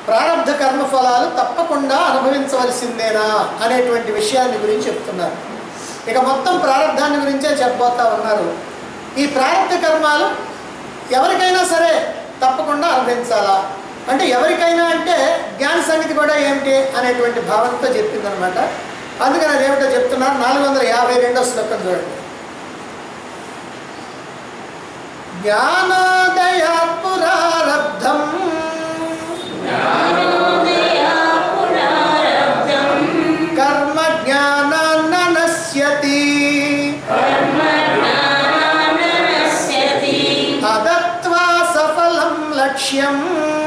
ప్రారంధ కర్మ ఫలాలు తప్పకుండా అనుభవించవలసిందేనా అనేటువంటి విషయాన్ని గురించి చెప్తున్నారు ఇక మొత్తం ప్రారంధాన్ని గురించే చెప్పబోతా ఉన్నారు ఈ ప్రారంభ కర్మాలు ఎవరికైనా సరే తప్పకుండా అనుభవించాలా అంటే ఎవరికైనా అంటే జ్ఞాన సంగతి కూడా ఏమిటి అనేటువంటి భావనతో చెప్పిందనమాట అందుకని అదేమిటో చెప్తున్నారు నాలుగు వందల యాభై రెండో శ్లోకం చూడండి జ్ఞానోదయాత్ పురారబ్ధం కర్మ జ్ఞానాన్న నశ్యతి అదత్వా సఫలం లక్ష్యం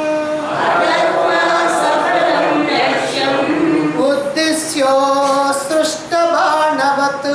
ఉద్దిశ్యో సృష్ట బాణవత్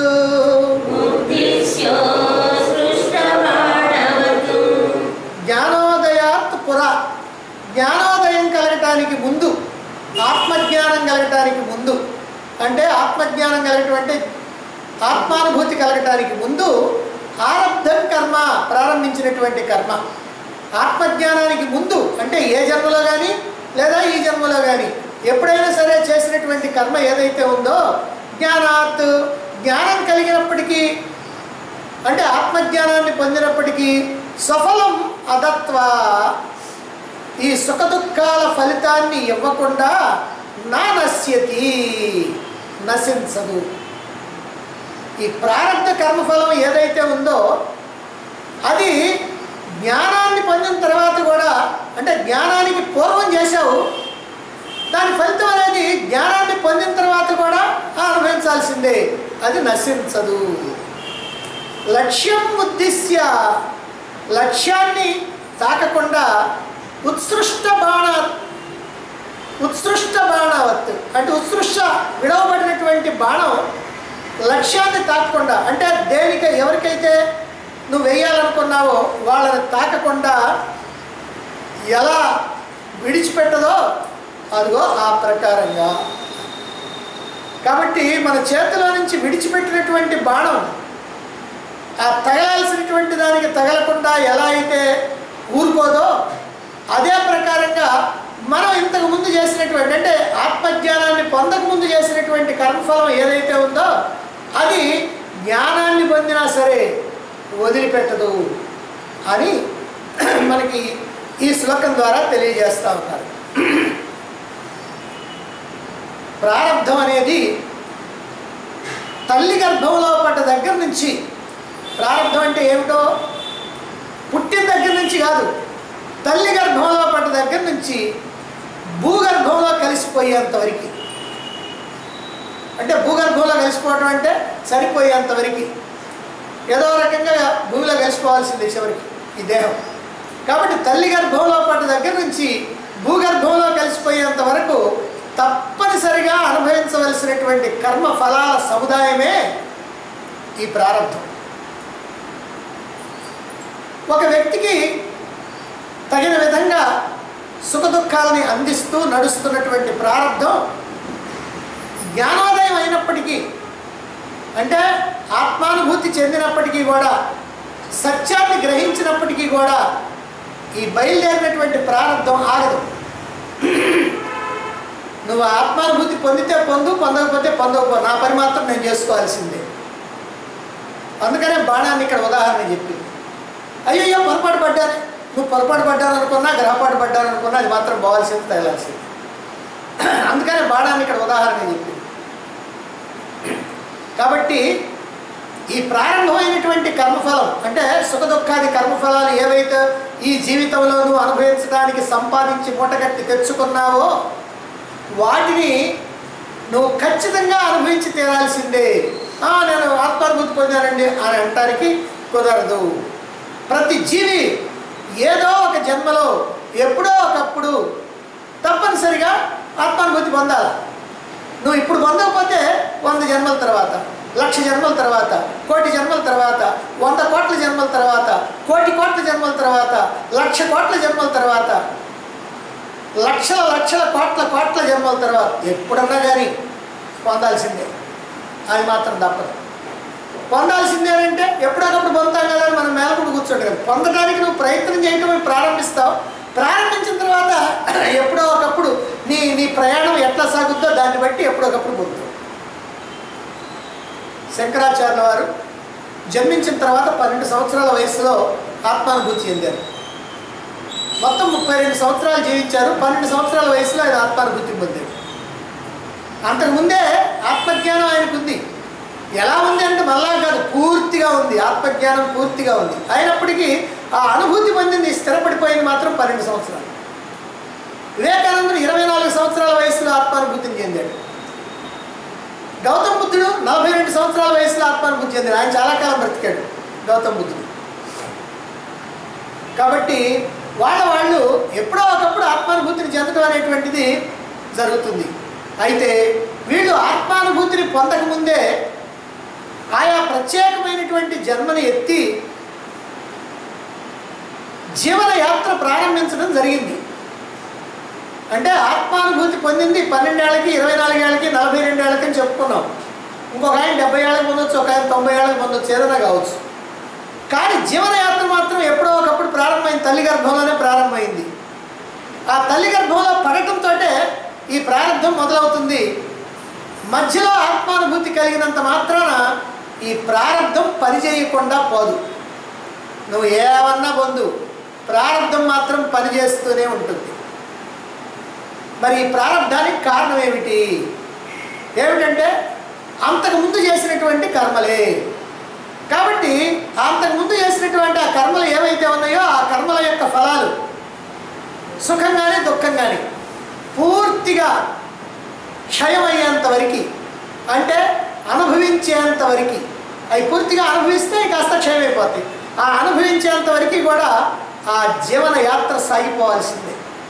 జ్ఞానోదయాత్ పుర జ్ఞానోదయం కలగటానికి ముందు ఆత్మజ్ఞానం కలగటానికి ముందు అంటే ఆత్మజ్ఞానం కలగటం అంటే ఆత్మానుభూతి కలగటానికి ముందు ఆరబ్ధం కర్మ ప్రారంభించినటువంటి కర్మ ఆత్మజ్ఞానానికి ముందు అంటే ఏ జన్మలో కానీ లేదా ఈ జన్మలో కానీ ఎప్పుడైనా సరే చేసినటువంటి కర్మ ఏదైతే ఉందో జ్ఞానాత్ జ్ఞానం కలిగినప్పటికీ అంటే ఆత్మజ్ఞానాన్ని పొందినప్పటికీ సఫలం అదత్వ ఈ సుఖ దుఃఖాల ఫలితాన్ని ఇవ్వకుండా నా నశ్యతి నశించదు ఈ ప్రారంభ కర్మఫలం ఏదైతే ఉందో అది జ్ఞానాన్ని పొందిన తర్వాత కూడా అంటే జ్ఞానానికి పూర్వం చేశావు దాని ఫలితం అనేది జ్ఞానాన్ని పొందిన తర్వాత కూడా అనుభవించాల్సిందే అది నశించదు లక్ష్యం ఉద్దిశ్య లక్ష్యాన్ని తాకకుండా ఉత్సృష్ట బాణ ఉత్సృష్ట బాణవత్ అంటే ఉత్సృష్ట విడవబడినటువంటి బాణం లక్ష్యాన్ని తాకకుండా అంటే దేనికి ఎవరికైతే నువ్వు వేయాలనుకున్నావో వాళ్ళని తాకకుండా ఎలా విడిచిపెట్టదో అదిగో ఆ ప్రకారంగా కాబట్టి మన చేతిలో నుంచి విడిచిపెట్టినటువంటి బాణం ఆ తగలాల్సినటువంటి దానికి తగలకుండా ఎలా అయితే ఊరుకోదో అదే ప్రకారంగా మనం ఇంతకు ముందు చేసినటువంటి అంటే ఆత్మజ్ఞానాన్ని పొందక ముందు చేసినటువంటి కర్మఫలం ఏదైతే ఉందో అది జ్ఞానాన్ని పొందినా సరే వదిలిపెట్టదు అని మనకి ఈ శ్లోకం ద్వారా తెలియజేస్తూ ఉన్నారు ప్రారంధం అనేది తల్లి గర్భంలో పడ్డ దగ్గర నుంచి ప్రారంధం అంటే ఏమిటో పుట్టిన దగ్గర నుంచి కాదు తల్లి గర్భంలో పడ్డ దగ్గర నుంచి భూగర్భంలో కలిసిపోయేంతవరకు అంటే భూగర్భంలో కలిసిపోవడం అంటే సరిపోయేంతవరకు ఏదో రకంగా భూమిలో కలిసిపోవాల్సింది చివరికి ఈ దేహం కాబట్టి తల్లి గర్భంలో పడ్డ దగ్గర నుంచి భూగర్భంలో కలిసిపోయేంత వరకు తప్పనిసరిగా అనుభవించవలసినటువంటి కర్మ ఫలాల సముదాయమే ఈ ప్రారంభం ఒక వ్యక్తికి తగిన విధంగా సుఖ దుఃఖాలని అందిస్తూ నడుస్తున్నటువంటి ప్రారంధం జ్ఞానోదయం అయినప్పటికీ అంటే ఆత్మానుభూతి చెందినప్పటికీ కూడా సత్యాన్ని గ్రహించినప్పటికీ కూడా ఈ బయలుదేరినటువంటి ప్రారంధం ఆగదు నువ్వు ఆత్మానుభూతి పొందితే పొందు పొందకపోతే పొందకపో నా పని మాత్రం నేను చేసుకోవాల్సిందే అందుకనే బాణాన్ని ఇక్కడ ఉదాహరణ చెప్పింది అయ్యయ్యో పొరపాటు పడ్డాను నువ్వు పొరపాటు పడ్డాను అనుకున్నా గ్రహపాటు పడ్డాను అనుకున్నా అది మాత్రం పోవాల్సింది తగలాల్సింది అందుకనే బాణాన్ని ఇక్కడ ఉదాహరణ చెప్పింది కాబట్టి ఈ ప్రారంభమైనటువంటి కర్మఫలం అంటే సుఖ దుఃఖాది కర్మఫలాలు ఏవైతే ఈ జీవితంలో నువ్వు అనుభవించడానికి సంపాదించి మూటగట్టి తెచ్చుకున్నావో వాటిని నువ్వు ఖచ్చితంగా అనుభవించి తీరాల్సిందే "ఆ, నేను ఆత్మానుభూతి పొందానండి అని అంటానికి కుదరదు ప్రతి జీవి ఏదో ఒక జన్మలో ఎప్పుడో ఒకప్పుడు తప్పనిసరిగా ఆత్మానుభూతి పొందాలి నువ్వు ఇప్పుడు పొందకపోతే వంద జన్మల తర్వాత లక్ష జన్మల తర్వాత కోటి జన్మల తర్వాత వంద కోట్ల జన్మల తర్వాత కోటి కోట్ల జన్మల తర్వాత లక్ష కోట్ల జన్మల తర్వాత లక్షల లక్షల కోట్ల కోట్ల జన్మల తర్వాత ఎప్పుడన్నా కానీ పొందాల్సిందే అది మాత్రం తప్పదు పొందాల్సిందేనంటే ఎప్పుడొకప్పుడు పొందుతాం కదా అని మనం మేలకుండా కూర్చోండి కదా పొందడానికి నువ్వు ప్రయత్నం చేయటం ప్రారంభిస్తావు ప్రారంభించిన తర్వాత ఎప్పుడో ఒకప్పుడు బట్టి ఎప్పుడొకప్పుడు పొందుతాం శంకరాచార్యుల వారు జన్మించిన తర్వాత పన్నెండు సంవత్సరాల వయసులో ఆత్మానుభూతి చెందారు మొత్తం ముప్పై రెండు సంవత్సరాలు జీవించారు పన్నెండు సంవత్సరాల వయసులో ఆయన ఆత్మానుభూతి పొందారు అంతకుముందే ఆత్మజ్ఞానం ఆయనకు ఉంది ఎలా ఉంది అంటే మళ్ళా కాదు పూర్తిగా ఉంది ఆత్మజ్ఞానం పూర్తిగా ఉంది అయినప్పటికీ ఆ అనుభూతి పొందింది స్థిరపడిపోయింది మాత్రం పన్నెండు సంవత్సరాలు వివేకానందుడు ఇరవై నాలుగు సంవత్సరాల వయసులో ఆత్మానుభూతిని చెందాడు గౌతమ బుద్ధుడు నలభై రెండు సంవత్సరాల వయసులో ఆత్మానుభూతి చెందాడు ఆయన చాలా కాలం బ్రతికాడు గౌతమ బుద్ధుడు కాబట్టి వాళ్ళ వాళ్ళు ఎప్పుడో ఒకప్పుడు ఆత్మానుభూతిని చెందడం అనేటువంటిది జరుగుతుంది అయితే వీళ్ళు ఆత్మానుభూతిని పొందకముందే ఆయా ప్రత్యేకమైనటువంటి జన్మని ఎత్తి జీవన యాత్ర ప్రారంభించడం జరిగింది అంటే ఆత్మానుభూతి పొందింది పన్నెండేళ్ళకి ఇరవై నాలుగేళ్ళకి నలభై రెండేళ్ళకి అని చెప్పుకున్నాం ఇంకొక ఆయన డెబ్బై ఏళ్ళకి పొందొచ్చు ఒక ఆయన తొంభై ఏళ్ళకి పొందొచ్చు ఏదైనా కావచ్చు కానీ జీవనయాత్ర మాత్రం ఎప్పుడో ఒకప్పుడు ప్రారంభమైంది తల్లి గర్భంలోనే ప్రారంభమైంది ఆ తల్లి గర్భంలో పడటంతో ఈ ప్రారంభం మొదలవుతుంది మధ్యలో ఆత్మానుభూతి కలిగినంత మాత్రాన ఈ ప్రారంధం పనిచేయకుండా పోదు నువ్వు ఏమన్నా పొందు ప్రారంధం మాత్రం పనిచేస్తూనే ఉంటుంది మరి ఈ ప్రారంధానికి కారణం ఏమిటి ఏమిటంటే అంతకుముందు చేసినటువంటి కర్మలే కాబట్టి అంతకుముందు చేసినటువంటి ఆ కర్మలు ఏవైతే ఉన్నాయో ఆ కర్మల యొక్క ఫలాలు సుఖం కానీ దుఃఖం కానీ పూర్తిగా క్షయమయ్యేంత వరకు అంటే అనుభవించేంత వరకు అవి పూర్తిగా అనుభవిస్తే కాస్త క్షయమైపోతాయి ఆ అనుభవించేంత వరకు కూడా ఆ జీవన యాత్ర సాగిపోవాల్సిందే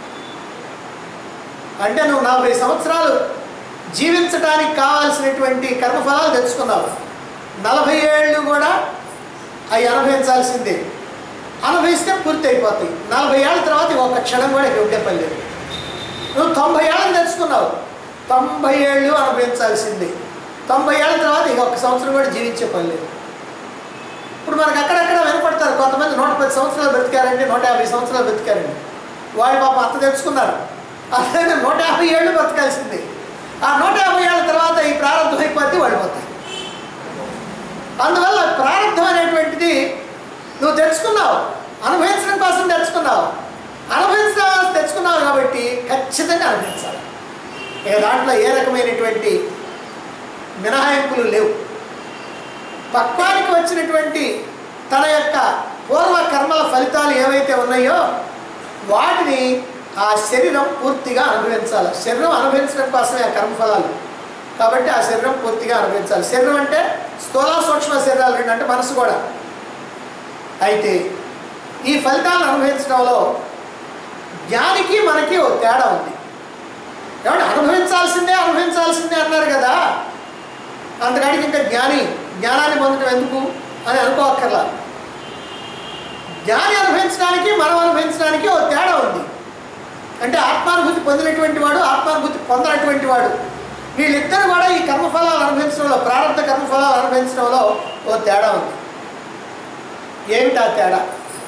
అంటే నువ్వు నలభై సంవత్సరాలు జీవించడానికి కావాల్సినటువంటి కర్మఫలాలు తెచ్చుకున్నావు నలభై ఏళ్ళు కూడా అవి అనుభవించాల్సిందే అనుభవిస్తే పూర్తి అయిపోతాయి నలభై ఏళ్ళ తర్వాత ఒక్క క్షణం కూడా ఇక ఉండే పని లేదు నువ్వు తొంభై ఏళ్ళని తెచ్చుకున్నావు తొంభై ఏళ్ళు అనుభవించాల్సిందే తొంభై ఏళ్ళ తర్వాత ఇక ఒక్క సంవత్సరం కూడా జీవించే పని లేదు ఇప్పుడు మనకు అక్కడక్కడ వినపడతారు కొంతమంది నూట పది సంవత్సరాలు బ్రతికారండి నూట యాభై సంవత్సరాలు బ్రతికారండి వాళ్ళు పాపం అంత తెచ్చుకున్నారు అదే నూట యాభై ఏళ్ళు బ్రతకాల్సింది ఆ నూట యాభై ఏళ్ళ తర్వాత ఈ ప్రారంభం అయిపోతే పడిపోతాయి అందువల్ల ప్రారంభం అనేటువంటిది నువ్వు తెచ్చుకున్నావు అనుభవించడం కోసం తెచ్చుకున్నావు అనుభవించడం కోసం తెచ్చుకున్నావు కాబట్టి ఖచ్చితంగా అనుభవించాలి ఇక దాంట్లో ఏ రకమైనటువంటి మినహాయింపులు లేవు పక్వానికి వచ్చినటువంటి తన యొక్క పూర్వ కర్మల ఫలితాలు ఏవైతే ఉన్నాయో వాటిని ఆ శరీరం పూర్తిగా అనుభవించాలి శరీరం అనుభవించడం కోసమే ఆ కర్మఫలాలు కాబట్టి ఆ శరీరం పూర్తిగా అనుభవించాలి శరీరం అంటే స్థూల సూక్ష్మ శరీరాలు రెండు అంటే మనసు కూడా అయితే ఈ ఫలితాలను అనుభవించడంలో జ్ఞానికి మనకి ఓ తేడా ఉంది ఏమంటే అనుభవించాల్సిందే అనుభవించాల్సిందే అన్నారు కదా అంతకాడికి ఇంకా జ్ఞాని జ్ఞానాన్ని పొందడం ఎందుకు అని అనుకోక్కర్లా జ్ఞాని అనుభవించడానికి మనం అనుభవించడానికి ఓ తేడా ఉంది అంటే ఆత్మానుభూతి పొందినటువంటి వాడు ఆత్మానుభూతి పొందనటువంటి వాడు వీళ్ళిద్దరు కూడా ఈ కర్మఫలాలు అనుభవించడంలో ప్రారంభ కర్మఫలాలు అనుభవించడంలో ఓ తేడా ఉంది ఏమిటా తేడా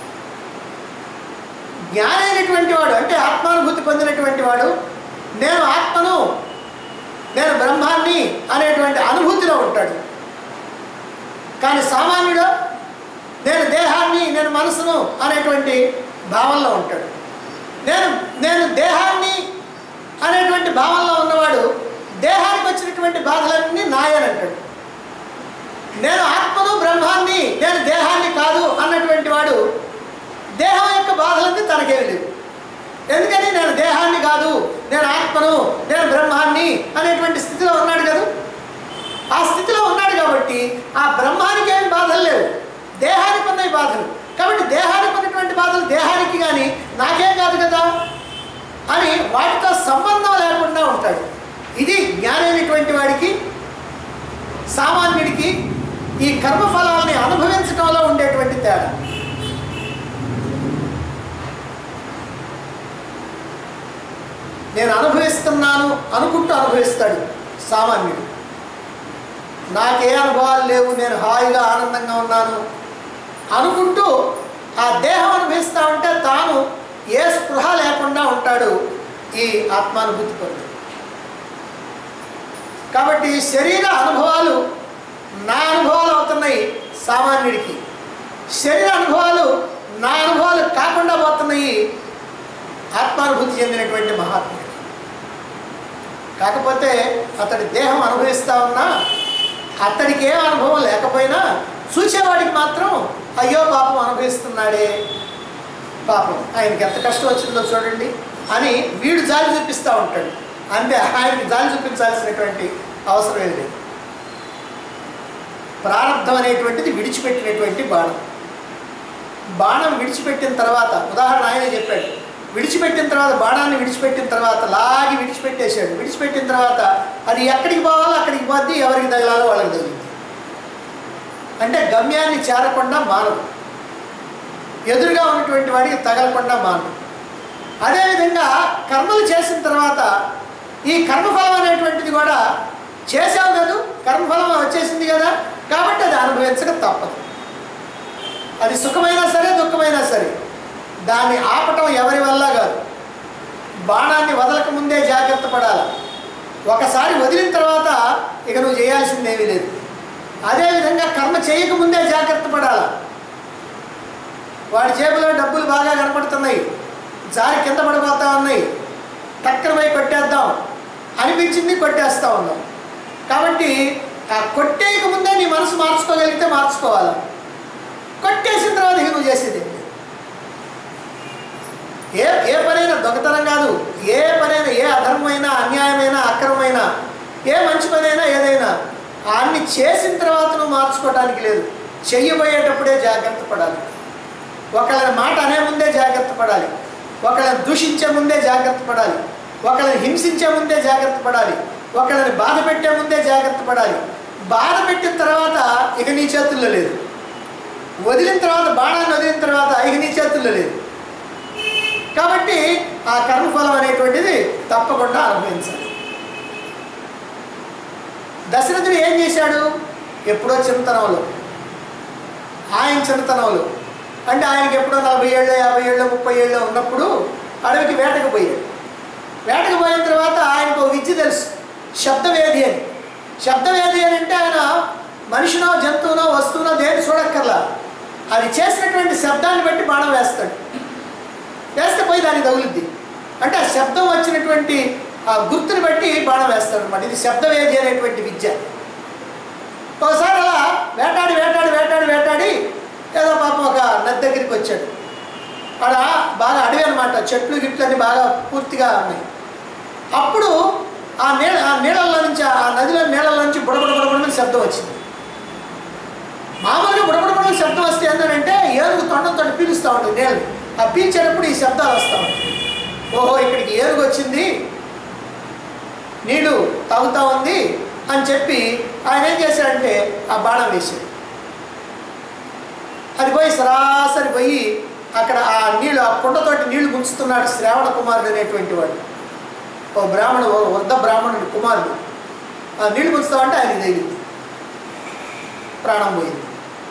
జ్ఞాని అయినటువంటి వాడు అంటే ఆత్మానుభూతి పొందినటువంటి వాడు నేను ఆత్మను నేను బ్రహ్మాన్ని అనేటువంటి అనుభూతిలో ఉంటాడు కానీ సామాన్యుడు నేను దేహాన్ని నేను మనసును అనేటువంటి భావనలో ఉంటాడు నేను నేను దేహాన్ని అనేటువంటి భావనలో ఉన్నవాడు దేహానికి వచ్చినటువంటి బాధలన్నీ నాయని అంటాడు నేను ఆత్మను బ్రహ్మాన్ని నేను దేహాన్ని కాదు అన్నటువంటి వాడు దేహం యొక్క బాధలన్నీ తనకేమి లేవు ఎందుకని నేను దేహాన్ని కాదు నేను ఆత్మను నేను బ్రహ్మాన్ని అనేటువంటి స్థితిలో ఉన్నాడు కదా ఆ స్థితిలో ఉన్నాడు కాబట్టి ఆ బ్రహ్మానికి ఏమి బాధలు లేవు దేహానికి ఉన్నాయి బాధలు కాబట్టి దేహానికి ఉన్నటువంటి బాధలు దేహానికి కానీ నాకేం కాదు కదా అని వాటితో సంబంధం లేకుండా ఉంటాడు ఇది జ్ఞానైనటువంటి వాడికి సామాన్యుడికి ఈ కర్మఫలాల్ని అనుభవించడంలో ఉండేటువంటి తేడా నేను అనుభవిస్తున్నాను అనుకుంటూ అనుభవిస్తాడు సామాన్యుడు నాకే అనుభవాలు లేవు నేను హాయిగా ఆనందంగా ఉన్నాను అనుకుంటూ ఆ దేహం అనుభవిస్తూ ఉంటే తాను ఏ స్పృహ లేకుండా ఉంటాడు ఈ ఆత్మానుభూతి పొంది కాబట్టి శరీర అనుభవాలు నా అనుభవాలు అవుతున్నాయి సామాన్యుడికి శరీర అనుభవాలు నా అనుభవాలు కాకుండా పోతున్నాయి ఆత్మానుభూతి చెందినటువంటి మహాత్ముడికి కాకపోతే అతడి దేహం అనుభవిస్తా ఉన్నా అతడికి ఏం అనుభవం లేకపోయినా చూసేవాడికి మాత్రం అయ్యో పాపం అనుభవిస్తున్నాడే పాపం ఆయనకి ఎంత కష్టం వచ్చిందో చూడండి అని వీడు జాలి చూపిస్తూ ఉంటాడు అంతే ఆయనకి జాలి చూపించాల్సినటువంటి అవసరం ఏది లేదు ప్రారంధం అనేటువంటిది విడిచిపెట్టినటువంటి బాణం బాణం విడిచిపెట్టిన తర్వాత ఉదాహరణ ఆయనే చెప్పాడు విడిచిపెట్టిన తర్వాత బాణాన్ని విడిచిపెట్టిన తర్వాత లాగి విడిచిపెట్టేశాడు విడిచిపెట్టిన తర్వాత అది ఎక్కడికి పోవాలో అక్కడికి పోద్ది ఎవరికి తగిలాలో వాళ్ళకి తగిలింది అంటే గమ్యాన్ని చేరకుండా మానదు ఎదురుగా ఉన్నటువంటి వాడికి తగలకుండా మానదు అదేవిధంగా కర్మలు చేసిన తర్వాత ఈ కర్మఫలం అనేటువంటిది కూడా చేసావు కదా కర్మఫలం వచ్చేసింది కదా కాబట్టి అది అనుభవించక తప్పదు అది సుఖమైనా సరే దుఃఖమైనా సరే దాన్ని ఆపటం ఎవరి వల్ల కాదు బాణాన్ని వదలక ముందే జాగ్రత్త పడాలి ఒకసారి వదిలిన తర్వాత ఇక నువ్వు చేయాల్సిందేమీ లేదు అదేవిధంగా కర్మ చేయకముందే జాగ్రత్త పడాలి వాడి జేబులో డబ్బులు బాగా కనపడుతున్నాయి జారి కింద పడిపోతా ఉన్నాయి టక్కన పోయి కొట్టేద్దాం అనిపించింది కొట్టేస్తా ఉన్నాం కాబట్టి ఆ కొట్టేయక ముందే నీ మనసు మార్చుకోగలిగితే మార్చుకోవాలి కొట్టేసిన తర్వాత ఇక నువ్వు చేసేది ఏంటి? ఏ ఏ పనైనా దొంగతనం కాదు ఏ పనైనా ఏ అధర్మమైనా అన్యాయమైనా అక్రమమైనా ఏ మంచి పనైనా ఏదైనా అన్ని చేసిన తర్వాత నువ్వు మార్చుకోవడానికి లేదు చెయ్యబోయేటప్పుడే జాగ్రత్త పడాలి ఒకళ్ళ మాట అనే ముందే జాగ్రత్త పడాలి ఒకళ్ళని దూషించే ముందే జాగ్రత్త పడాలి ఒకళ్ళని హింసించే ముందే జాగ్రత్త పడాలి ఒకళ్ళని బాధ పెట్టే ముందే జాగ్రత్త పడాలి బాధ పెట్టిన తర్వాత ఇక నీ చేతుల్లో లేదు వదిలిన తర్వాత బాణాన్ని వదిలిన తర్వాత ఇక నీ చేతుల్లో లేదు కాబట్టి ఆ కర్మఫలం అనేటువంటిది తప్పకుండా అనుభవించాలి దశరథుడు ఏం చేశాడు ఎప్పుడో చిన్నతనంలో ఆయన చిన్నతనంలో అంటే ఆయనకి ఎప్పుడో నలభై ఏళ్ళు యాభై ఏళ్ళు ముప్పై ఏళ్ళు ఉన్నప్పుడు అడవికి వేటకు పోయాడు వేటకు పోయిన తర్వాత ఆయనకు ఒక విద్య తెలుసు శబ్దవేది అని శబ్దవేది అని అంటే ఆయన మనిషినో జంతువునో వస్తువునో దేని చూడక్కర్లా అది చేసినటువంటి శబ్దాన్ని బట్టి బాణం వేస్తాడు వేస్తే పోయి దానికి తగులుద్ది అంటే ఆ శబ్దం వచ్చినటువంటి ఆ గుర్తుని బట్టి బాణం వేస్తాడు అనమాట ఇది శబ్దవేది అనేటువంటి విద్య ఒకసారి అలా వేటాడి వేటాడి వేటాడి వేటాడి ఏదో పాపం ఒక నది దగ్గరికి వచ్చాడు ఆడ బాగా అడవి అనమాట చెట్లు గిట్లు అన్ని బాగా పూర్తిగా ఉన్నాయి అప్పుడు ఆ నీళ్ళ ఆ నీళ్ళల్లో నుంచి ఆ నదిలో నీళ్ళల్లో నుంచి బుడబుడ బుడబుడమని శబ్దం వచ్చింది మామూలుగా బుడబుడబుడ శబ్దం వస్తే ఏంటంటే ఏనుగు తొండంతో పీలుస్తూ ఉంటుంది నీళ్ళు ఆ పీల్చేటప్పుడు ఈ శబ్దాలు వస్తూ ఉంటాయి ఓహో ఇక్కడికి ఏనుగు వచ్చింది నీళ్ళు తాగుతూ ఉంది అని చెప్పి ఆయన ఏం చేశాడంటే ఆ బాణం వేసాడు అది పోయి సరాసరి పోయి అక్కడ ఆ నీళ్ళు ఆ కుండతోటి నీళ్లు ముంచుతున్నాడు శ్రావణ కుమారుడు అనేటువంటి వాడు ఓ బ్రాహ్మణుడు ఓ వృద్ధ బ్రాహ్మణుడు కుమారుడు ఆ నీళ్లు ముంచుతామంటే ఆయనకి తగిలింది ప్రాణం పోయింది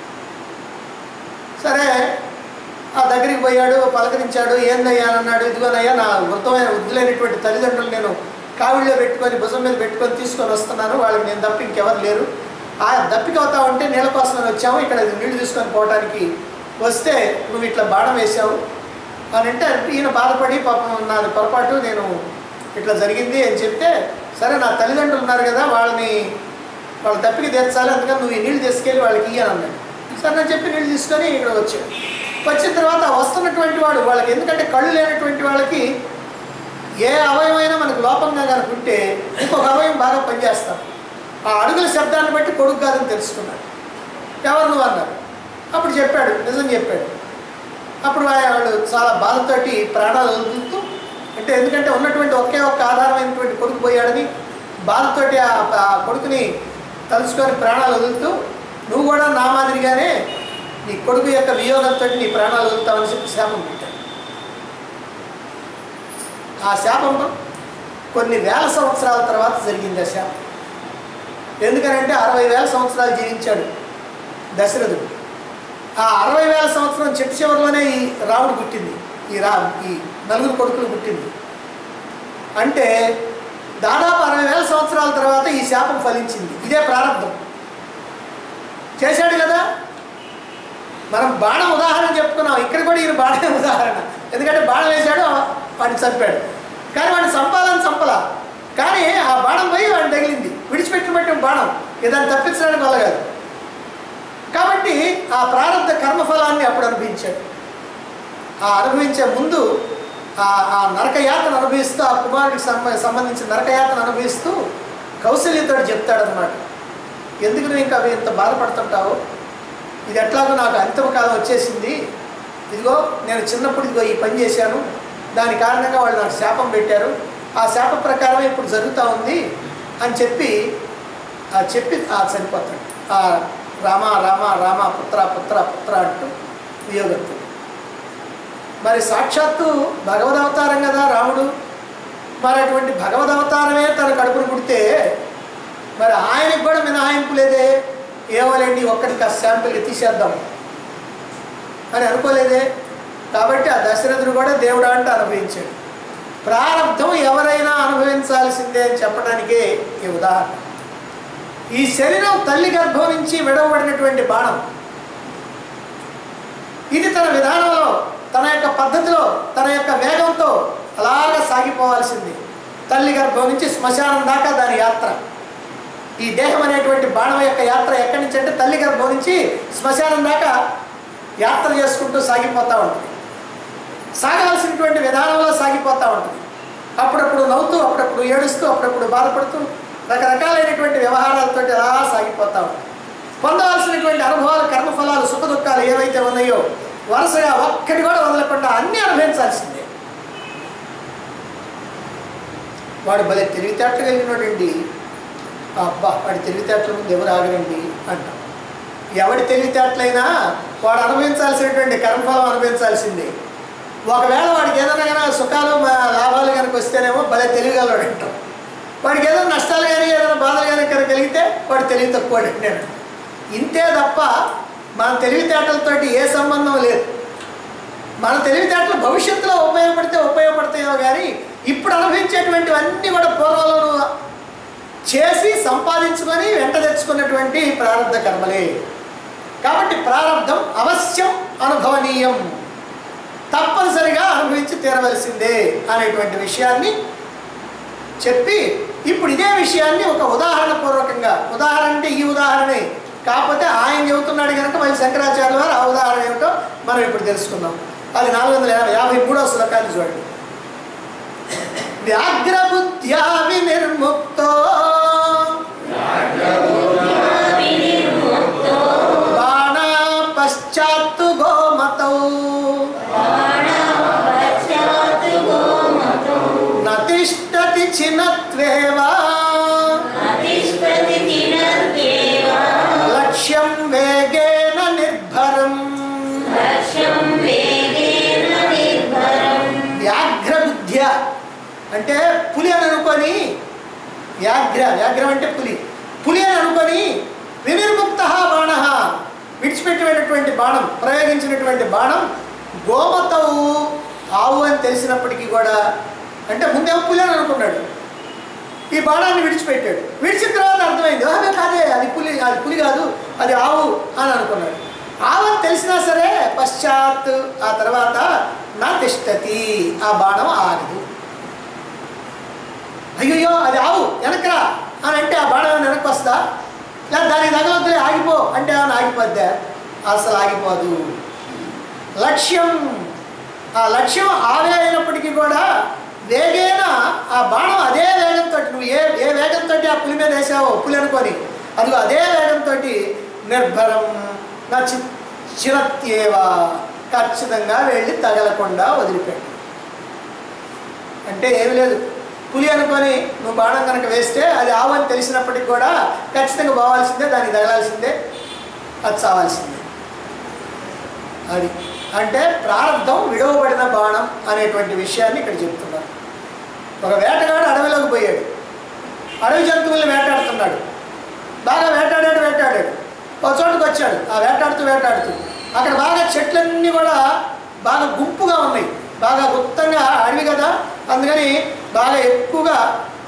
సరే ఆ దగ్గరికి పోయాడు పలకరించాడు ఏందయ్యా అని అన్నాడు ఇదిగోనయ్యా నా వృద్ధమైన వృద్ధులైనటువంటి తల్లిదండ్రులు నేను కావిడిలో పెట్టుకొని భుజం మీద పెట్టుకొని తీసుకొని వస్తున్నాను వాళ్ళకి నేను తప్ప ఇంకెవరు లేరు ఆ దప్పిక అవుతా ఉంటే నీళ్ళ కోసం అని వచ్చాము ఇక్కడ నీళ్లు తీసుకొని పోవడానికి వస్తే నువ్వు ఇట్లా బాణం వేసావు అని అంటే ఈయన బాధపడి పాపం నాది పొరపాటు నేను ఇట్లా జరిగింది అని చెప్తే సరే నా తల్లిదండ్రులు ఉన్నారు కదా వాళ్ళని వాళ్ళ దప్పిక తీర్చాలి అందుకని నువ్వు ఈ నీళ్ళు తీసుకెళ్ళి వాళ్ళకి ఇయ్యను అన్నాడు సరే నేను చెప్పి నీళ్ళు తీసుకొని ఇక్కడ వచ్చాడు వచ్చిన తర్వాత వస్తున్నటువంటి వాడు వాళ్ళకి ఎందుకంటే కళ్ళు లేనటువంటి వాళ్ళకి ఏ అవయమైనా మనకు లోపంగా కనుక ఉంటే ఇంకొక అవయం బాగా పనిచేస్తాం ఆ అడుగుల శబ్దాన్ని బట్టి కొడుకు కాదని తెలుసుకున్నాడు ఎవరు నువ్వు అన్నారు అప్పుడు చెప్పాడు నిజం చెప్పాడు అప్పుడు ఆయన వాళ్ళు చాలా బాధతోటి ప్రాణాలు వదులుతూ అంటే ఎందుకంటే ఉన్నటువంటి ఒకే ఒక్క ఆధారమైనటువంటి కొడుకు పోయాడని బాధతోటి ఆ ఆ కొడుకుని తలుచుకొని ప్రాణాలు వదులుతూ నువ్వు కూడా నా మాదిరిగానే నీ కొడుకు యొక్క వియోగంతో నీ ప్రాణాలు వదులుతావని చెప్పి శాపం పెట్టాడు ఆ శాపం కొన్ని వేల సంవత్సరాల తర్వాత జరిగింది ఆ శాపం ఎందుకనంటే అరవై వేల సంవత్సరాలు జీవించాడు దశరథుడు ఆ అరవై వేల సంవత్సరం చెట్టు చివరిలోనే ఈ రాముడు పుట్టింది ఈ రా ఈ నలుగురు కొడుకులు పుట్టింది అంటే దాదాపు అరవై వేల సంవత్సరాల తర్వాత ఈ శాపం ఫలించింది ఇదే ప్రారంభం చేశాడు కదా మనం బాణం ఉదాహరణ చెప్పుకున్నాం ఇక్కడ కూడా ఈయన బాణమే ఉదాహరణ ఎందుకంటే బాణం వేశాడు వాడిని చంపాడు కానీ వాడిని చంపాలని చంపల కానీ ఆ బాణం పోయి వాడిని తగిలింది విడిచిపెట్టినటువంటి బాణం ఇదాన్ని తప్పించడానికి వల్ల కాదు కాబట్టి ఆ ప్రారంభ కర్మఫలాన్ని అప్పుడు అనుభవించాడు ఆ అనుభవించే ముందు ఆ ఆ నరకయాతను అనుభవిస్తూ ఆ కుమారుడికి సంబ సంబంధించిన నరకయాతను అనుభవిస్తూ కౌశల్యతో చెప్తాడనమాట ఎందుకు నువ్వు ఇంకా అవి ఇంత బాధపడుతుంటావు ఇది ఎట్లాగో నాకు అంతిమ కాలం వచ్చేసింది ఇదిగో నేను చిన్నప్పుడు ఇదిగో ఈ పని చేశాను దాని కారణంగా వాళ్ళు నాకు శాపం పెట్టారు ఆ శాప ప్రకారమే ఇప్పుడు జరుగుతూ ఉంది అని చెప్పి ఆ చెప్పి ఆ చనిపోతాడు ఆ రామ రామ రామ పుత్ర పుత్ర పుత్ర అంటూ వియోగంతో మరి సాక్షాత్తు భగవద్ అవతారం కదా రాముడు మరి అటువంటి భగవద్ అవతారమే తన కడుపును పుడితే మరి ఆయనకు కూడా మినహాయింపు లేదే ఏమోలేండి ఒక్కడికి ఆ శాంపిల్కి తీసేద్దాం అని అనుకోలేదే కాబట్టి ఆ దశరథుడు కూడా దేవుడా అంటే అనుభవించాడు ప్రారంధం ఎవరైనా అనుభవించాల్సిందే అని చెప్పడానికే ఈ ఉదాహరణ ఈ శరీరం తల్లి గర్భం నుంచి విడవబడినటువంటి బాణం ఇది తన విధానంలో తన యొక్క పద్ధతిలో తన యొక్క వేగంతో అలాగా సాగిపోవాల్సింది తల్లి గర్భం నుంచి శ్మశానం దాకా దాని యాత్ర ఈ దేహం అనేటువంటి బాణం యొక్క యాత్ర ఎక్కడి నుంచి అంటే తల్లి గర్భం నుంచి శ్మశానం దాకా యాత్ర చేసుకుంటూ సాగిపోతూ ఉంటుంది సాగాల్సినటువంటి విధానంలో సాగిపోతూ ఉంటుంది అప్పుడప్పుడు నవ్వుతూ అప్పుడప్పుడు ఏడుస్తూ అప్పుడప్పుడు బాధపడుతూ రకరకాలైనటువంటి వ్యవహారాలతో అలా సాగిపోతూ ఉంటుంది పొందవలసినటువంటి అనుభవాలు కర్మఫలాలు సుఖ దుఃఖాలు ఏవైతే ఉన్నాయో వరుసగా ఒక్కటి కూడా వదలకుండా అన్నీ అనుభవించాల్సిందే వాడు భలే తెలివితేటలు కలిగినటువంటి అబ్బా వాడి తెలివితేటల ముందు ఎవరు ఆగరండి అంటాం ఎవడి తెలివితేటలైనా వాడు అనుభవించాల్సినటువంటి కర్మఫలం అనుభవించాల్సిందే ఒకవేళ వాడికి ఏదైనా కానీ సుఖాలు మా- లాభాలు కనుక వస్తేనేమో భలే తెలివిగలవాడు అంటాం వాడికి ఏదైనా నష్టాలు కానీ ఏదైనా బాధలు కానీ కనుక కలిగితే వాడు తెలివి తక్కువ అంటాడు ఇంతే తప్ప మన తెలివితేటలతోటి ఏ సంబంధం లేదు మన తెలివితేటలు భవిష్యత్తులో ఉపయోగపడితే ఉపయోగపడతాయో కానీ ఇప్పుడు అనుభవించేటువంటివన్నీ కూడా పూర్వంలో చేసి సంపాదించుకొని వెంట తెచ్చుకున్నటువంటి ప్రారంధ కర్మలే కాబట్టి ప్రారంధం అవశ్యం అనుభవనీయం తప్పనిసరిగా అనుభవించి తీరవలసిందే అనేటువంటి విషయాన్ని చెప్పి ఇప్పుడు ఇదే విషయాన్ని ఒక ఉదాహరణ పూర్వకంగా ఉదాహరణ అంటే ఈ ఉదాహరణే కాకపోతే ఆయన చెబుతున్నాడు కనుక మళ్ళీ శంకరాచార్యుల వారు ఆ ఉదాహరణ ఏమిటో మనం ఇప్పుడు తెలుసుకుందాం అది నాలుగు వందల యాభై యాభై మూడవ శ్లోకాన్ని చూడండి వ్యాఘ్రబుద్ధ్యా వినిర్ముక్తో బాణా పశ్చాత్తు గోమతౌ నతిష్టతి చినత్వేవా లక్ష్యం వేగేన నిర్భరం వ్యాఘ్రబుద్ధ్య అంటే పులి అని అనుకొని వ్యాఘ్ర వ్యాఘ్రం అంటే పులి పులి అని అనుకొని వినిర్ముక్త బాణ విడిచిపెట్టినటువంటి బాణం ప్రయోగించినటువంటి బాణం గోమతవు ఆవు అని తెలిసినప్పటికీ కూడా అంటే ముందేమో పులి అని అనుకున్నాడు ఈ బాణాన్ని విడిచిపెట్టాడు విడిచిన తర్వాత అర్థమైంది అదే కాదే అది పులి అది పులి కాదు అది ఆవు అని అనుకున్నాడు ఆవు అని తెలిసినా సరే పశ్చాత్ ఆ తర్వాత నా తిష్టతి ఆ బాణం ఆగదు అయ్యయ్యో అది ఆవు వెనకరా అని అంటే ఆ బాణం ఏమైనా వెనక్కి వస్తా లేదా దానికి తగలొద్దులే ఆగిపో అంటే ఏమైనా ఆగిపోద్దా అసలు ఆగిపోదు లక్ష్యం ఆ లక్ష్యం ఆవే అయినప్పటికీ కూడా వేగేన ఆ బాణం అదే వేగంతో నువ్వు ఏ ఏ వేగంతో ఆ పులి మీద వేసావో పులి అనుకొని అది అదే వేగంతో నిర్భరం నా చి చిరత్యేవా ఖచ్చితంగా వెళ్ళి తగలకుండా వదిలిపెట్టు అంటే ఏమి లేదు పులి అనుకొని నువ్వు బాణం కనుక వేస్తే అది ఆవు అని తెలిసినప్పటికి కూడా ఖచ్చితంగా పోవాల్సిందే దానికి తగలాల్సిందే అది చావాల్సిందే అది అంటే ప్రారంధం విడవబడిన బాణం అనేటువంటి విషయాన్ని ఇక్కడ చెప్తున్నారు ఒక వేటగాడు అడవిలోకి పోయాడు అడవి జంతువుల్ని వేటాడుతున్నాడు బాగా వేటాడాడు వేటాడాడు ఒక చోటుకు వచ్చాడు ఆ వేటాడుతూ వేటాడుతూ అక్కడ బాగా చెట్లన్నీ కూడా బాగా గుంపుగా ఉన్నాయి బాగా గుప్తంగా అడవి కదా అందుకని బాగా ఎక్కువగా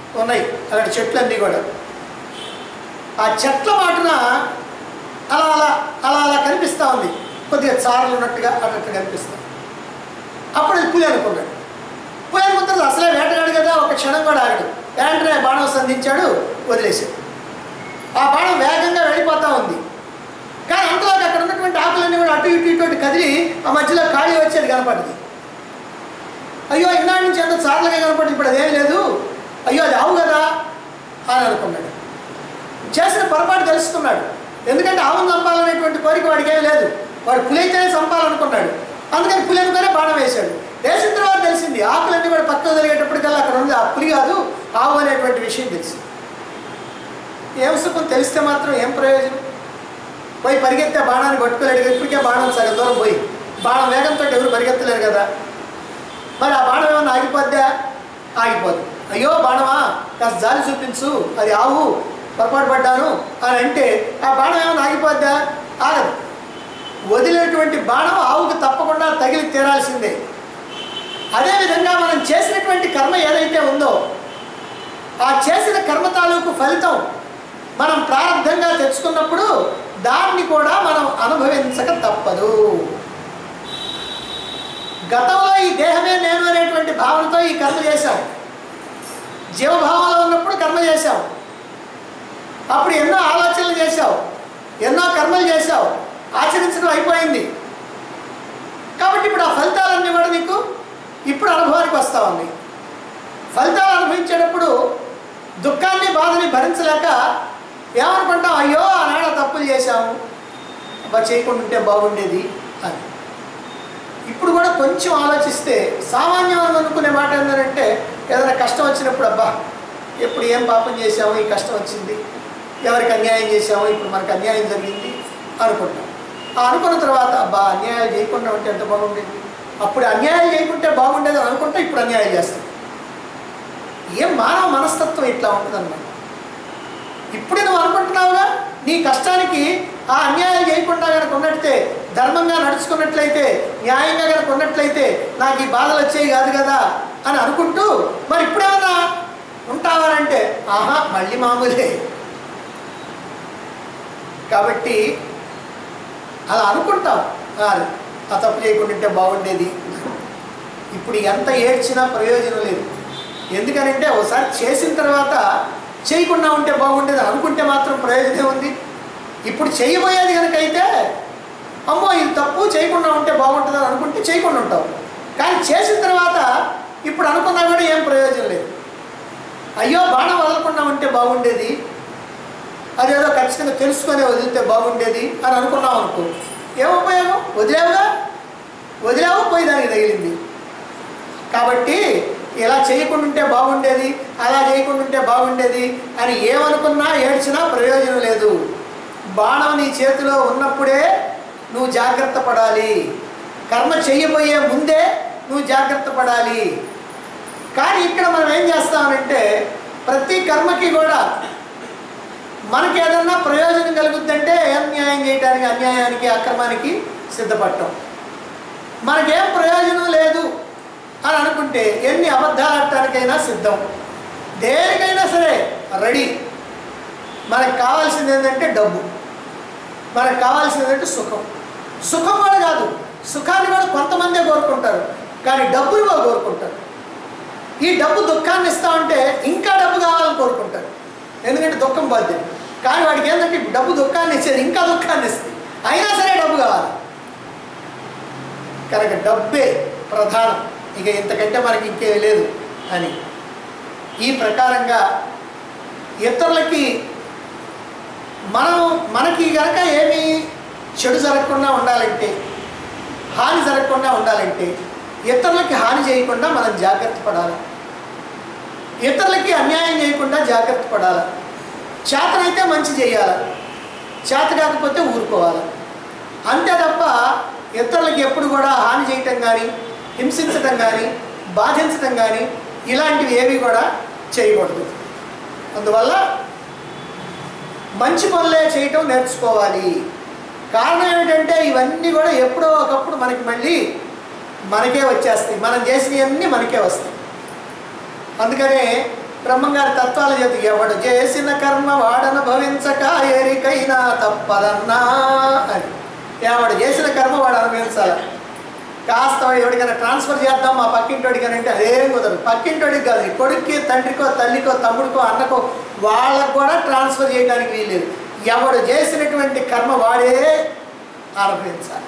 ఉన్నాయి అలాంటి చెట్లన్నీ కూడా ఆ చెట్ల మాటున అలా అలా అలా అలా కనిపిస్తూ ఉంది కొద్దిగా చారలు ఉన్నట్టుగా అన్నట్టు కనిపిస్తుంది అప్పుడు ఇది పులి అనుకున్నాడు పులి అనుకున్న తర్వాత అసలే వేటగాడు కదా ఒక క్షణం కూడా ఆగడు వెంటనే బాణం సంధించాడు వదిలేశాడు ఆ బాణం వేగంగా వెళ్ళిపోతూ ఉంది కానీ అంతలోకి అక్కడ ఉన్నటువంటి ఆకులన్నీ కూడా అటు ఇటు ఇటు అటు కదిలి ఆ మధ్యలో ఖాళీ వచ్చేది కనపడింది అయ్యో ఇన్నాళ్ళ నుంచి ఎంత చార్లుగా కనపడింది ఇప్పుడు అదేం లేదు అయ్యో అది ఆవు కదా అని అనుకున్నాడు చేసిన పొరపాటు తెలుసుకున్నాడు ఎందుకంటే ఆవును చంపాలనేటువంటి కోరిక వాడికి ఏమీ లేదు వాడు పులి అయితేనే చంపాలనుకున్నాడు అందుకని పులి అనుకునే బాణం వేశాడు వేసిన తర్వాత తెలిసింది ఆకులన్నీ కూడా పక్కకు జరిగేటప్పటికల్లా అక్కడ ఉంది ఆ పులి కాదు ఆవు అనేటువంటి విషయం తెలిసింది ఏం సుఖం తెలిస్తే మాత్రం ఏం ప్రయోజనం పోయి పరిగెత్తే బాణాన్ని పట్టుకోలేడు ఇప్పటికే బాణం సగం దూరం పోయి బాణం వేగంతో ఎవరు పరిగెత్తలేరు కదా మరి ఆ బాణం ఏమన్నా ఆగిపోద్దా ఆగిపోదు అయ్యో బాణమా కాస్త జాలి చూపించు అది ఆవు పొరపాటు పడ్డాను అని అంటే ఆ బాణం ఏమైనా ఆగిపోద్దా ఆగదు వదిలేటువంటి బాణం ఆవుకు తప్పకుండా తగిలి తీరాల్సిందే అదేవిధంగా మనం చేసినటువంటి కర్మ ఏదైతే ఉందో ఆ చేసిన కర్మ తాలూకు ఫలితం మనం ప్రారంభంగా తెచ్చుకున్నప్పుడు దాన్ని కూడా మనం అనుభవించక తప్పదు గతంలో ఈ దేహమే నేను అనేటువంటి భావనతో ఈ కర్మ చేశాం జీవభావంలో ఉన్నప్పుడు కర్మ చేశాం అప్పుడు ఎన్నో ఆలోచనలు చేశావు ఎన్నో కర్మలు చేశావు ఆచరించడం అయిపోయింది కాబట్టి ఇప్పుడు ఆ ఫలితాలన్నీ కూడా నీకు ఇప్పుడు అనుభవానికి వస్తా ఉన్నాయి ఫలితాలు అనుభవించేటప్పుడు దుఃఖాన్ని బాధని భరించలేక ఏమనుకుంటాం అయ్యో ఆనాడ తప్పులు చేశాము అబ్బా చేయకుండా ఉంటే బాగుండేది అని ఇప్పుడు కూడా కొంచెం ఆలోచిస్తే సామాన్యం అనుకునే మాట ఏంటంటే ఏదైనా కష్టం వచ్చినప్పుడు అబ్బా ఎప్పుడు ఏం పాపం చేశాము ఈ కష్టం వచ్చింది ఎవరికి అన్యాయం చేశాము ఇప్పుడు మనకు అన్యాయం జరిగింది అనుకుంటాం ఆ అనుకున్న తర్వాత అబ్బా అన్యాయాలు చేయకుండా ఉంటే ఎంత బాగుండేది అప్పుడు అన్యాయాలు చేయకుంటే బాగుండేది అని అనుకుంటే ఇప్పుడు అన్యాయం చేస్తాం ఏం మానవ మనస్తత్వం ఇట్లా ఉంటుందన్నమాట ఇప్పుడు నువ్వు అనుకుంటున్నావుగా నీ కష్టానికి ఆ అన్యాయం చేయకుండా కనుక ఉన్నట్లయితే ధర్మంగా నడుచుకున్నట్లయితే న్యాయంగా కనుక ఉన్నట్లయితే నాకు ఈ బాధలు వచ్చేవి కాదు కదా అని అనుకుంటూ మరి ఇప్పుడేమన్నా ఉంటావారంటే ఆహా మళ్ళీ మామూలే కాబట్టి అలా అనుకుంటాం "ఆ, ఆ తప్పు చేయకుండా ఉంటే బాగుండేది ఇప్పుడు ఎంత ఏడ్చినా ప్రయోజనం లేదు ఎందుకనంటే ఒకసారి చేసిన తర్వాత చేయకుండా ఉంటే బాగుండేది అనుకుంటే మాత్రం ప్రయోజనం ఉంది ఇప్పుడు చేయబోయేది కనుక అయితే అమ్మో ఇది తప్పు చేయకుండా ఉంటే బాగుంటుంది అని అనుకుంటే చేయకుండా ఉంటావు కానీ చేసిన తర్వాత ఇప్పుడు అనుకున్నా కూడా ఏం ప్రయోజనం లేదు అయ్యో బాణం వదలకుండా ఉంటే బాగుండేది అదేదో ఖచ్చితంగా తెలుసుకొని వదిలితే బాగుండేది అని అనుకున్నాం అనుకో ఏం ఉపయోగం వదిలేవుగా వదిలేవు పోయి దానికి తగిలింది కాబట్టి ఇలా చేయకుండా ఉంటే బాగుండేది అలా చేయకుండా ఉంటే బాగుండేది అని ఏమనుకున్నా ఏడ్చినా ప్రయోజనం లేదు బాణం నీ చేతిలో ఉన్నప్పుడే నువ్వు జాగ్రత్త పడాలి కర్మ చేయబోయే ముందే నువ్వు జాగ్రత్త పడాలి కానీ ఇక్కడ మనం ఏం చేస్తామంటే ప్రతి కర్మకి కూడా మనకి ఏదన్నా ప్రయోజనం కలుగుద్దంటే అన్యాయం చేయడానికి అన్యాయానికి అక్రమానికి సిద్ధపడటం మనకేం ప్రయోజనం లేదు అని అనుకుంటే ఎన్ని అబద్ధాలు ఆడటానికైనా సిద్ధం దేనికైనా సరే రెడీ మనకు కావాల్సింది ఏంటంటే డబ్బు మనకు కావాల్సింది ఏంటంటే సుఖం సుఖం కూడా కాదు సుఖాన్ని కూడా కొంతమందే కోరుకుంటారు కానీ డబ్బుని కూడా కోరుకుంటారు ఈ డబ్బు దుఃఖాన్ని ఇస్తా ఉంటే ఇంకా డబ్బు కావాలని కోరుకుంటారు ఎందుకంటే దుఃఖం బాధ్యత కానీ వాడికి ఏంటంటే డబ్బు దుఃఖాన్ని ఇచ్చేది ఇంకా దుఃఖాన్ని ఇస్తుంది అయినా సరే డబ్బు కావాలి కనుక డబ్బే ప్రధానం ఇక ఇంతకంటే మనకి ఇంకేమీ లేదు అని ఈ ప్రకారంగా ఇతరులకి మనం మనకి గనక ఏమీ చెడు జరగకుండా ఉండాలంటే హాని జరగకుండా ఉండాలంటే ఇతరులకి హాని చేయకుండా మనం జాగ్రత్త పడాలి ఇతరులకి అన్యాయం చేయకుండా జాగ్రత్త పడాలి చేతనైతే మంచి చేయాలి చేత కాకపోతే ఊరుకోవాలి అంతే తప్ప ఇతరులకి ఎప్పుడు కూడా హాని చేయటం కానీ హింసించటం కానీ బాధించటం కానీ ఇలాంటివి ఏవి కూడా చేయకూడదు అందువల్ల మంచి పనులే చేయటం నేర్చుకోవాలి కారణం ఏమిటంటే ఇవన్నీ కూడా ఎప్పుడో ఒకప్పుడు మనకి మళ్ళీ మనకే వచ్చేస్తాయి మనం చేసినవన్నీ మనకే వస్తాయి అందుకనే బ్రహ్మంగారి తత్వాలు చెబుతూ ఎవడు చేసిన కర్మ వాడనుభవించక ఎరికైనా తప్పదన్నా అని ఎవడు చేసిన కర్మ వాడు అనుభవించాలి కాస్త ఎవరికైనా ట్రాన్స్ఫర్ చేద్దాం మా పక్కింటోడికి అని అంటే అదేం కుదరదు పక్కింటోడికి కాదు ఈ కొడుక్కి తండ్రికో తల్లికో తమ్ముడికో అన్నకో వాళ్ళకు కూడా ట్రాన్స్ఫర్ చేయడానికి వీల్లేదు ఎవడు చేసినటువంటి కర్మ వాడే అనుభవించాలి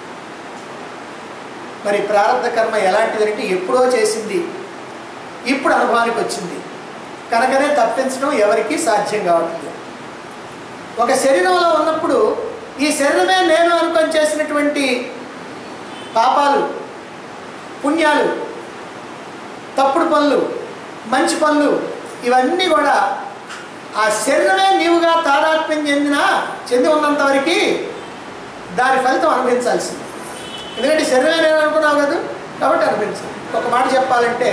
మరి ప్రారంభ కర్మ ఎలాంటిదంటే ఎప్పుడో చేసింది ఇప్పుడు అనుభవానికి వచ్చింది కనుకనే తప్పించడం ఎవరికీ సాధ్యం కావట్లేదు ఒక శరీరంలో ఉన్నప్పుడు ఈ శరీరమే నేను అనుకొని చేసినటువంటి పాపాలు పుణ్యాలు తప్పుడు పనులు మంచి పనులు ఇవన్నీ కూడా ఆ శరీరమే నీవుగా తాదాత్మ్యం చెందిన చెంది ఉన్నంత వరకు దాని ఫలితం అనుభవించాల్సింది ఎందుకంటే శరీరమే నేను అనుకున్నావు కదా కాబట్టి అనుభవించాలి ఒక మాట చెప్పాలంటే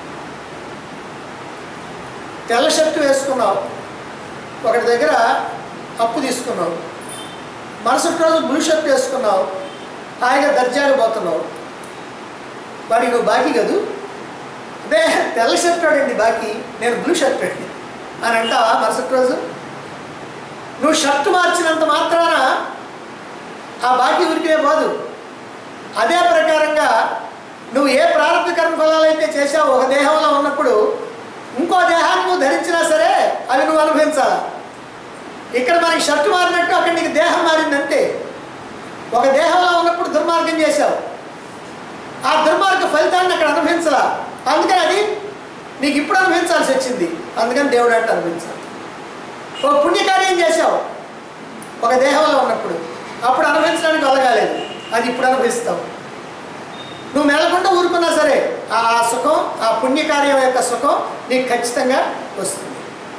తెల్ల షర్టు వేసుకున్నావు ఒకటి దగ్గర అప్పు తీసుకున్నావు మరుసటి రోజు బ్లూ షర్ట్ వేసుకున్నావు హాయిగా దర్జాగా పోతున్నావు వాడికి నువ్వు బాకీ కదూ అదే తెల్ల షర్ట్ వాడండి బాకీ నేను బ్లూ షర్ట్ అండి అని అంటావా మరుసటి రోజు నువ్వు షర్ట్ మార్చినంత మాత్రాన ఆ బాకీ ఉరికినే పోదు అదే ప్రకారంగా నువ్వు ఏ ప్రారంభ కర్మఫలాలు అయితే చేసావో ఒక దేహంలో ఉన్నప్పుడు ఇంకో దేహాన్ని నువ్వు ధరించినా సరే అవి నువ్వు అనుభవించాలా ఇక్కడ మనకి షర్టు మారినట్టు అక్కడ నీకు దేహం మారిందంతే ఒక దేహంలో ఉన్నప్పుడు దుర్మార్గం చేశావు ఆ దుర్మార్గ ఫలితాన్ని అక్కడ అనుభవించలా అందుకని అది నీకు ఇప్పుడు అనుభవించాల్సి వచ్చింది అందుకని దేవుడు అంటే అనుభవించాలి ఒక పుణ్యకార్యం చేశావు ఒక దేహంలో ఉన్నప్పుడు అప్పుడు అనుభవించడానికి కలగాలేదు అది ఇప్పుడు అనుభవిస్తావు నువ్వు మెలకుండా ఊరుకున్నా సరే ఆ ఆ సుఖం ఆ పుణ్యకార్యం యొక్క సుఖం నీకు ఖచ్చితంగా వస్తుంది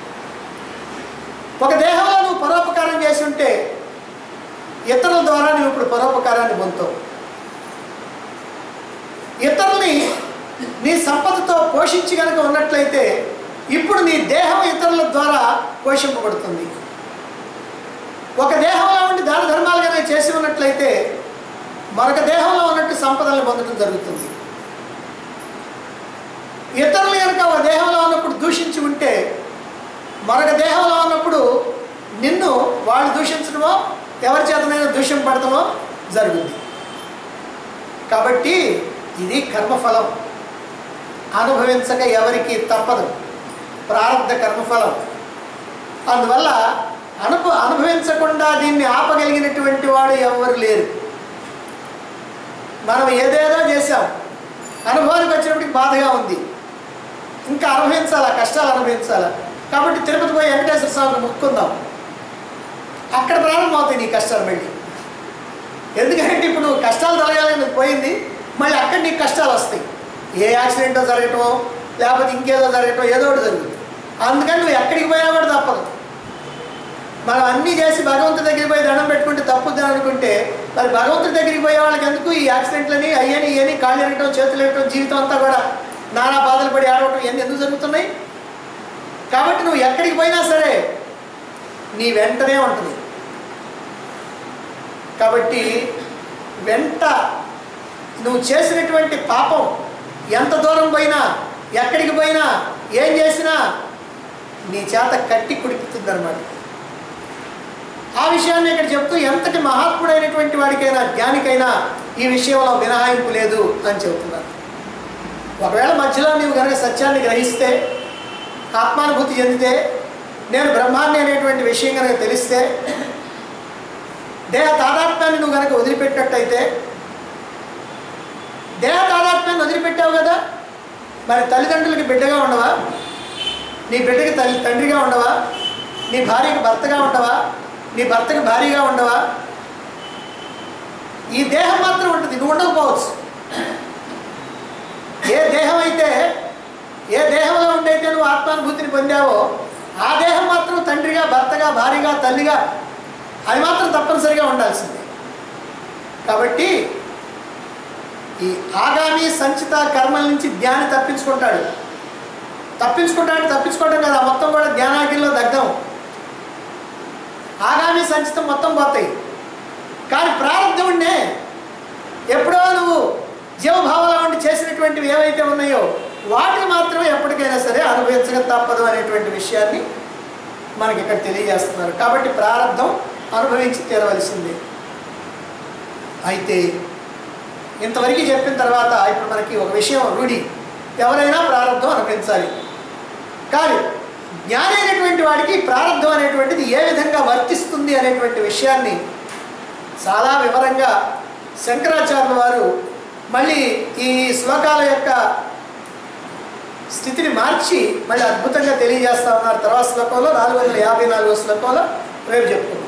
ఒక దేహంలో నువ్వు పరోపకారం చేసి ఉంటే ఇతరుల ద్వారా నువ్వు ఇప్పుడు పరోపకారాన్ని పొందుతావు ఇతరుల్ని నీ సంపదతో పోషించి కనుక ఉన్నట్లయితే ఇప్పుడు నీ దేహం ఇతరుల ద్వారా పోషింపబడుతుంది ఒక దేహంలో ఉండి దాన ధర్మాలు కనుక చేసి ఉన్నట్లయితే మరొక దేహంలో ఉన్నట్టు సంపదలను పొందడం జరుగుతుంది ఇతరులు కనుక ఒక దేహంలో ఉన్నప్పుడు దూషించి ఉంటే మరొక దేహంలో ఉన్నప్పుడు నిన్ను వాళ్ళు దూషించడమో ఎవరి చేతనైనా దూషం పడటమో జరుగుద్ది కాబట్టి ఇది కర్మఫలం అనుభవించక ఎవరికి తప్పదు ప్రారంధ కర్మఫలం అందువల్ల అనుభ అనుభవించకుండా దీన్ని ఆపగలిగినటువంటి వాడు ఎవరు లేరు మనం ఏదేదో చేసాం అనుభవానికి వచ్చినప్పటికి బాధగా ఉంది ఇంకా అనుభవించాలా కష్టాలు అనుభవించాలా కాబట్టి తిరుపతి పోయి వెంకటేశ్వర స్వామికి మొక్కుందాం అక్కడ ప్రారంభమవుతాయి నీ కష్టాలు మళ్ళీ ఎందుకంటే ఇప్పుడు నువ్వు కష్టాలు తొలగాలని నువ్వు పోయింది మళ్ళీ అక్కడ నీకు కష్టాలు వస్తాయి ఏ యాక్సిడెంటో జరగటమో లేకపోతే ఇంకేదో జరగటం ఏదో ఒకటి జరుగుతుంది అందుకని నువ్వు ఎక్కడికి పోయినా కూడా తప్పదు మనం అన్నీ చేసి భగవంతుడి దగ్గరికి పోయి దండం పెట్టుకుంటే తప్పుద్ది అనుకుంటే మరి భగవంతుడి దగ్గరికి పోయే వాళ్ళకి ఎందుకు ఈ యాక్సిడెంట్లని అయ్యని ఇయని కాళ్ళు ఎరగటం చేతులు ఎరగటం జీవితం అంతా కూడా నానా బాధలు పడి ఆడవటం ఇవన్నీ ఎందుకు జరుగుతున్నాయి కాబట్టి నువ్వు ఎక్కడికి పోయినా సరే నీ వెంటనే ఉంటుంది కాబట్టి వెంట నువ్వు చేసినటువంటి పాపం ఎంత దూరం పోయినా ఎక్కడికి పోయినా ఏం చేసినా నీ చేత కట్టి కుడిపుతుంది అనమాట ఆ విషయాన్ని ఇక్కడ చెప్తూ ఎంతటి మహాత్ముడైనటువంటి వాడికైనా జ్ఞానికైనా ఈ విషయంలో మినహాయింపు లేదు అని చెబుతున్నారు ఒకవేళ మధ్యలో నీవు కనుక సత్యాన్ని గ్రహిస్తే ఆత్మానుభూతి చెందితే నేను బ్రహ్మాన్ని అనేటువంటి విషయం కనుక తెలిస్తే దేహ తాదాత్మ్యాన్ని నువ్వు కనుక వదిలిపెట్టినట్టయితే దేహ తాదాత్మ్యాన్ని వదిలిపెట్టావు కదా మరి తల్లిదండ్రులకి బిడ్డగా ఉండవా నీ బిడ్డకి తల్లి తండ్రిగా ఉండవా నీ భార్యకి భర్తగా ఉండవా నీ భర్తకి భార్యగా ఉండవా ఈ దేహం మాత్రం ఉంటుంది నువ్వు ఉండకపోవచ్చు ఏ దేహం అయితే ఏ దేహంలో ఉండైతే నువ్వు ఆత్మానుభూతిని పొందావో ఆ దేహం మాత్రం తండ్రిగా భర్తగా భార్యగా తల్లిగా అది మాత్రం తప్పనిసరిగా ఉండాల్సిందే కాబట్టి ఈ ఆగామి సంచిత కర్మల నుంచి ధ్యాని తప్పించుకుంటాడు తప్పించుకుంటాడు తప్పించుకోవడం కదా మొత్తం కూడా ధ్యానాగిరిలో దగ్ధం ఆగామి సంచితం మొత్తం పోతాయి కానీ ప్రారంభం ఉండే ఎప్పుడో నువ్వు జీవభావంలో ఉండి చేసినటువంటివి ఏవైతే ఉన్నాయో వాటిని మాత్రమే ఎప్పటికైనా సరే అనుభవించక తప్పదు అనేటువంటి విషయాన్ని మనకి ఇక్కడ తెలియజేస్తున్నారు కాబట్టి ప్రారంధం అనుభవించి తీరవలసిందే అయితే ఇంతవరకు చెప్పిన తర్వాత ఇప్పుడు మనకి ఒక విషయం రూఢి ఎవరైనా ప్రారంధం అనుభవించాలి కానీ జ్ఞాని అయినటువంటి వాడికి ప్రారంధం అనేటువంటిది ఏ విధంగా వర్తిస్తుంది అనేటువంటి విషయాన్ని చాలా వివరంగా శంకరాచార్యుల వారు మళ్ళీ ఈ శ్లోకాల యొక్క స్థితిని మార్చి మళ్ళీ అద్భుతంగా తెలియజేస్తా ఉన్నారు తర్వాత శ్లోకంలో నాలుగు వందల యాభై నాలుగో శ్లోకంలో రేపు చెప్పుకుందాం